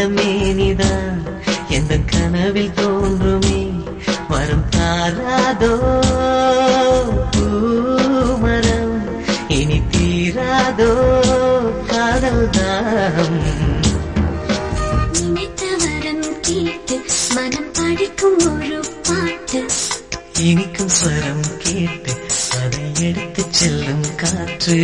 மேனிதான் எந்த கனவில் தோன்றுமே வரம் தாராதோ பூமரம் இனி தீராதோ காதல் தாம் நினைத்த வரம் கேட்டு மனம் படிக்கும் ஒரு பாட்டு இனிக்கும் ஸ்வரம் கேட்டு அதை எடுத்துச் செல்லும் காற்று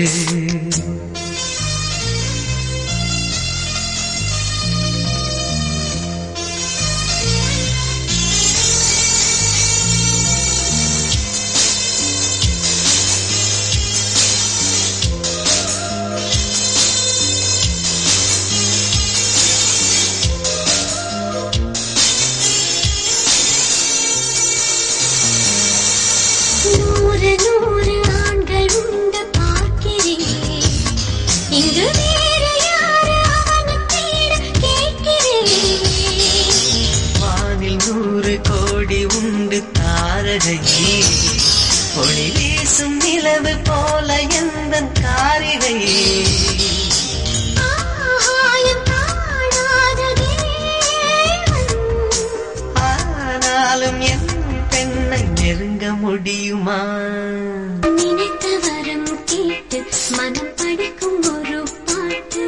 நூறு நூறு ஆண்கள் உண்டு பார்க்கிறேன் இங்கு வேறு யாரு அவனை தேட கேட்கிறேன் வானில் நூறு கோடி உண்டு தாரகை ஒளி வீசும் நிலவு போல எந்த காரிகை ஆகாயம் காணாத தேவன் ஆனாலும் என் பெண்ணை நெருங்க முடியுமா நினைத்த வரம் கேட்டு மனம் படிக்கும் ஒரு பாட்டு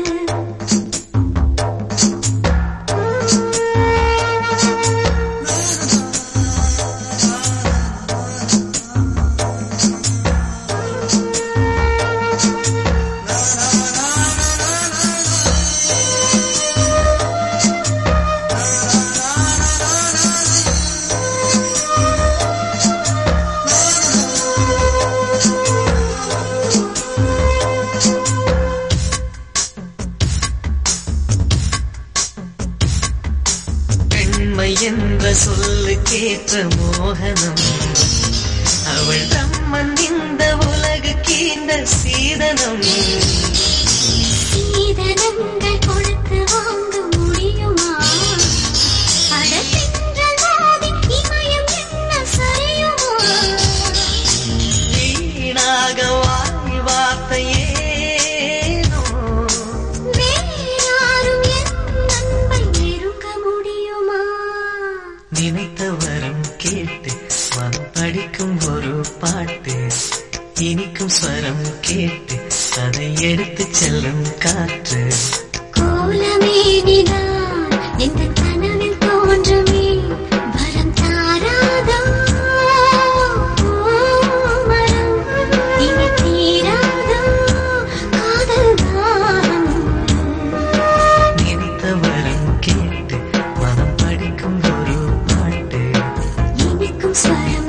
பெண்மை என்ற சொல்லுக்கேற்ற மோகனம் அவள் தம்மன் இந்த உலகுக்கு இந்த சீதனம் சீதனங்கள் கொடுத்து வாங்க முடியுமா அடத்தென்றல் வாதி இமயம் என்ன சரியுமா வீணாக வாய் வார்த்தையேனோ வேறாரும் என் அன்பை நெருங்க முடியுமா நினைத்த வரம் கேட்டு மனம் படிக்கும் ஒரு பாட்டு இனிக்கும் ஸ்வரம் கேட்டு அதை எடுத்துச் செல்லும் காற்று கோலமேனிதான் எந்த கனவில் தோன்றுமே வரம் தாராதோ மரம் இனி தீராதோ காதல் தாகம் நினைத்த வரம் கேட்டு மனம் படிக்கும் ஒரு பாட்டு இனிக்கும் ஸ்வரம்